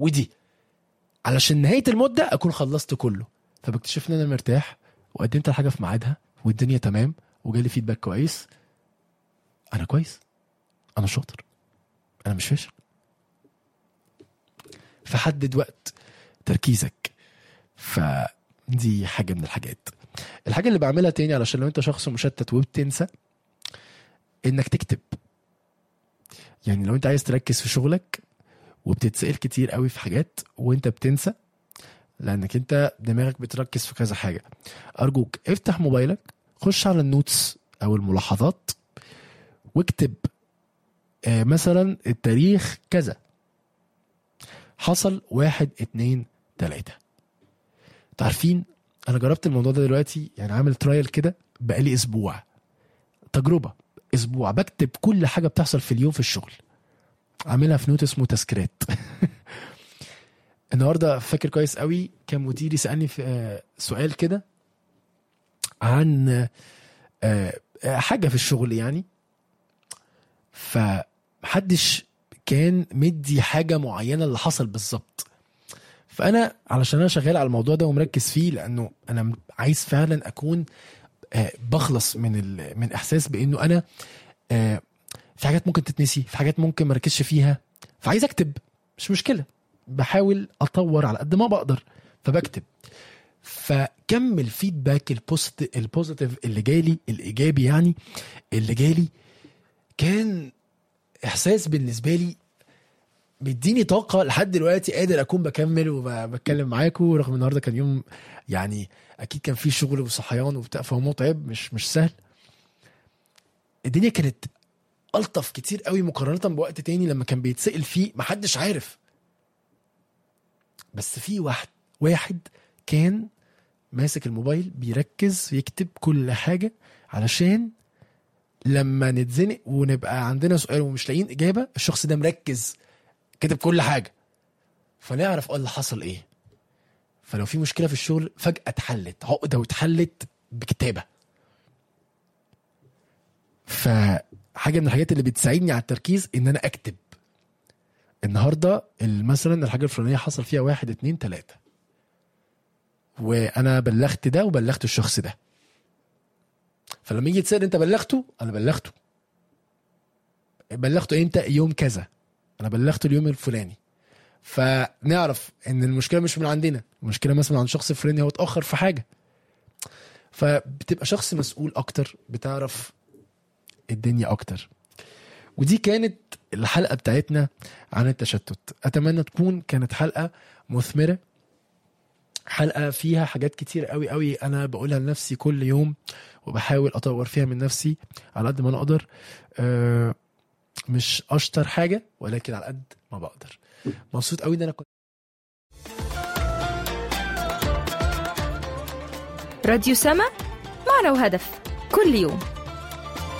ودي علشان نهايه المده اكون خلصت كله فبكتشف ان انا مرتاح وقدمت الحاجه في ميعادها والدنيا تمام وجالي فيدباك كويس انا كويس انا شاطر انا مش فاشل فحدد وقت تركيزك فدي حاجه من الحاجات الحاجه اللي بعملها تاني علشان لو انت شخص مشتت وبتنسى انك تكتب يعني لو انت عايز تركز في شغلك وبتتسأل كتير قوي في حاجات وانت بتنسى لانك انت دماغك بتركز في كذا حاجه ارجوك افتح موبايلك خش على النوتس او الملاحظات واكتب آه مثلا التاريخ كذا حصل واحد اتنين تلاتة تعرفين انا جربت الموضوع ده دلوقتي يعني عامل ترايل كده بقالي اسبوع تجربة اسبوع بكتب كل حاجة بتحصل في اليوم في الشغل عاملها في نوت اسمه تذكيرات النهارده فاكر كويس قوي كان مديري سالني في آه، سؤال كده عن آه، آه، حاجه في الشغل يعني فمحدش كان مدي حاجه معينه اللي حصل بالظبط فانا علشان انا شغال على الموضوع ده ومركز فيه لانه انا عايز فعلا اكون آه، بخلص من ال- من احساس بانه انا آه، في حاجات ممكن تتنسي في حاجات ممكن ما ركزش فيها فعايز اكتب مش مشكله بحاول اطور على قد ما بقدر فبكتب فكم الفيدباك البوست البوزيتيف اللي جالي الايجابي يعني اللي جالي كان احساس بالنسبه لي بيديني طاقه لحد دلوقتي قادر اكون بكمل وبتكلم معاكم رغم النهارده كان يوم يعني اكيد كان فيه شغل وصحيان وبتاع فهو متعب مش مش سهل الدنيا كانت الطف كتير قوي مقارنه بوقت تاني لما كان بيتسال فيه محدش عارف بس في واحد واحد كان ماسك الموبايل بيركز يكتب كل حاجه علشان لما نتزنق ونبقى عندنا سؤال ومش لاقيين اجابه الشخص ده مركز كتب كل حاجه فنعرف اه اللي حصل ايه فلو في مشكله في الشغل فجاه اتحلت عقده واتحلت بكتابه فحاجه من الحاجات اللي بتساعدني على التركيز ان انا اكتب النهارده مثلا الحاجه الفلانيه حصل فيها واحد اتنين تلاته وانا بلغت ده وبلغت الشخص ده فلما يجي يتسال انت بلغته انا بلغته بلغته امتى يوم كذا انا بلغته اليوم الفلاني فنعرف ان المشكله مش من عندنا المشكله مثلا عند شخص فلاني هو اتاخر في حاجه فبتبقى شخص مسؤول اكتر بتعرف الدنيا اكتر ودي كانت الحلقه بتاعتنا عن التشتت اتمنى تكون كانت حلقه مثمره حلقه فيها حاجات كتير قوي قوي انا بقولها لنفسي كل يوم وبحاول اطور فيها من نفسي على قد ما انا اقدر أه مش اشطر حاجه ولكن على قد ما بقدر مبسوط قوي ان انا كنت راديو سما معنا وهدف كل يوم